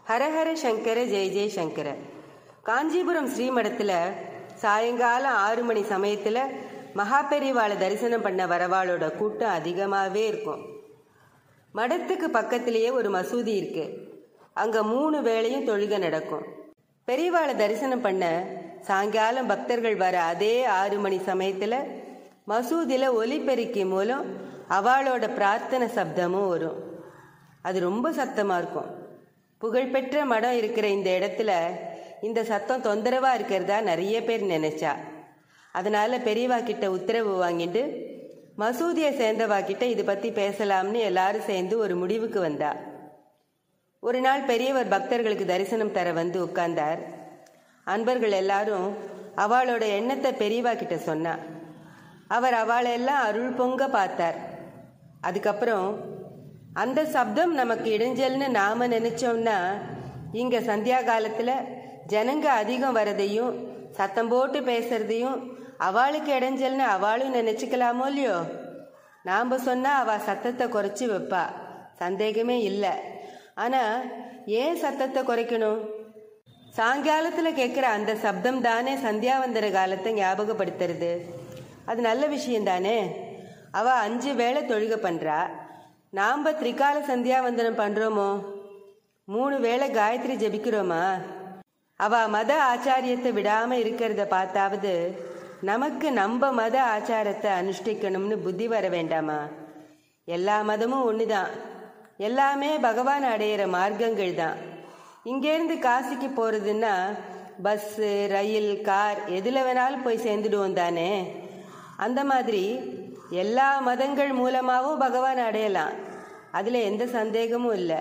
ஹரஹர சங்கர ஜெய ஜெய சங்கர காஞ்சிபுரம் ஸ்ரீமடத்தில் சாயங்காலம் ஆறு மணி சமயத்தில் மகாபெரிவாளை தரிசனம் பண்ண வரவாளோட கூட்டம் அதிகமாகவே இருக்கும் மடத்துக்கு பக்கத்திலேயே ஒரு மசூதி இருக்கு அங்கே மூணு வேளையும் தொழுகை நடக்கும் பெரியவாளை தரிசனம் பண்ண சாயங்காலம் பக்தர்கள் வர அதே ஆறு மணி சமயத்தில் மசூதியில் ஒலிபெருக்கி மூலம் அவளோட பிரார்த்தனை சப்தமும் வரும் அது ரொம்ப சத்தமாக இருக்கும் புகழ்பெற்ற மடம் இருக்கிற இந்த இடத்துல இந்த சத்தம் தொந்தரவாக இருக்கிறதா நிறைய பேர் நினைச்சா அதனால பெரியவா கிட்ட உத்தரவு வாங்கிட்டு மசூதியை சேர்ந்தவா கிட்ட இது பற்றி பேசலாம்னு எல்லாரும் சேர்ந்து ஒரு முடிவுக்கு வந்தா ஒரு நாள் பெரியவர் பக்தர்களுக்கு தரிசனம் தர வந்து உட்கார்ந்தார் அன்பர்கள் எல்லாரும் அவளோட எண்ணத்தை பெரியவா கிட்ட சொன்னா அவர் அவளையெல்லாம் அருள் பொங்க பார்த்தார் அதுக்கப்புறம் அந்த சப்தம் நமக்கு இடைஞ்சல்னு நாம நினைச்சோம்னா இங்க சந்தியா காலத்துல ஜனங்க அதிகம் வரதையும் சத்தம் போட்டு பேசுறதையும் அவளுக்கு இடைஞ்சல்னு அவளும் நினைச்சுக்கலாமோ இல்லையோ நாம சொன்னா அவ சத்தத்தை குறைச்சி வைப்பா சந்தேகமே இல்லை ஆனா ஏன் சத்தத்தை குறைக்கணும் சாயங்காலத்துல கேட்குற அந்த சப்தம் தானே சந்தியாவந்தர காலத்தை ஞாபகப்படுத்துறது அது நல்ல விஷயம் தானே அவ அஞ்சு வேளை தொழுகை பண்றா நாம திரிகால சந்தியாவந்தனம் பண்றோமோ மூணு வேளை காயத்ரி ஜபிக்கிறோமா அவ மத ஆச்சாரியத்தை விடாம இருக்கிறத பார்த்தாவது நமக்கு நம்ம மத ஆச்சாரத்தை அனுஷ்டிக்கணும்னு புத்தி வர வேண்டாமா எல்லா மதமும் ஒண்ணுதான் எல்லாமே பகவான் அடையிற மார்க்கங்கள் தான் இங்கேருந்து காசிக்கு போறதுன்னா பஸ்ஸு ரயில் கார் எதில் வேணாலும் போய் சேர்ந்துடுவோம் தானே அந்த மாதிரி எல்லா மதங்கள் மூலமாகவும் பகவான் அடையலாம் அதில் எந்த சந்தேகமும் இல்லை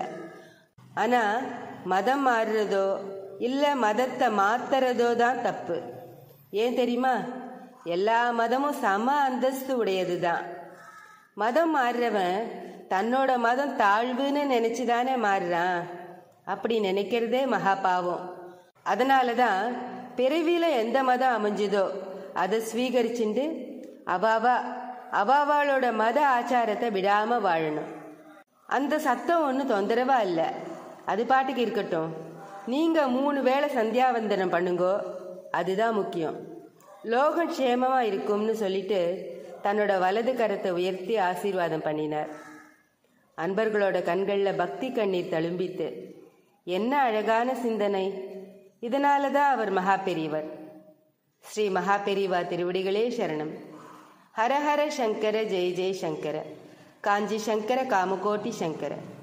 ஆனால் மதம் மாறுறதோ இல்லை மதத்தை மாத்துறதோ தான் தப்பு ஏன் தெரியுமா எல்லா மதமும் சம அந்தஸ்து உடையது தான் மதம் மாறுறவன் தன்னோட மதம் தாழ்வுன்னு நினைச்சு தானே மாறுறான் அப்படி நினைக்கிறதே மகா பாவம் அதனால தான் பிறவியில் எந்த மதம் அமைஞ்சுதோ அதை ஸ்வீகரிச்சுண்டு அவாவா அவாவாளோட மத ஆச்சாரத்தை விடாம வாழணும் அந்த சத்தம் ஒன்றும் தொந்தரவா இல்லை அது பாட்டுக்கு இருக்கட்டும் நீங்க மூணு வேளை சந்தியாவந்தனம் பண்ணுங்கோ அதுதான் முக்கியம் லோகம் க்ஷேமமா இருக்கும்னு சொல்லிட்டு தன்னோட வலது கரத்தை உயர்த்தி ஆசீர்வாதம் பண்ணினார் அன்பர்களோட கண்களில் பக்தி கண்ணீர் தழும்பித்து என்ன அழகான சிந்தனை இதனால தான் அவர் மகா பெரியவர் ஸ்ரீ மகா பெரியவா திருவடிகளே சரணம் ஹரஹர சங்கர ஜெய ஜெய சங்கர காஞ்சி சங்கர காமகோட்டி சங்கர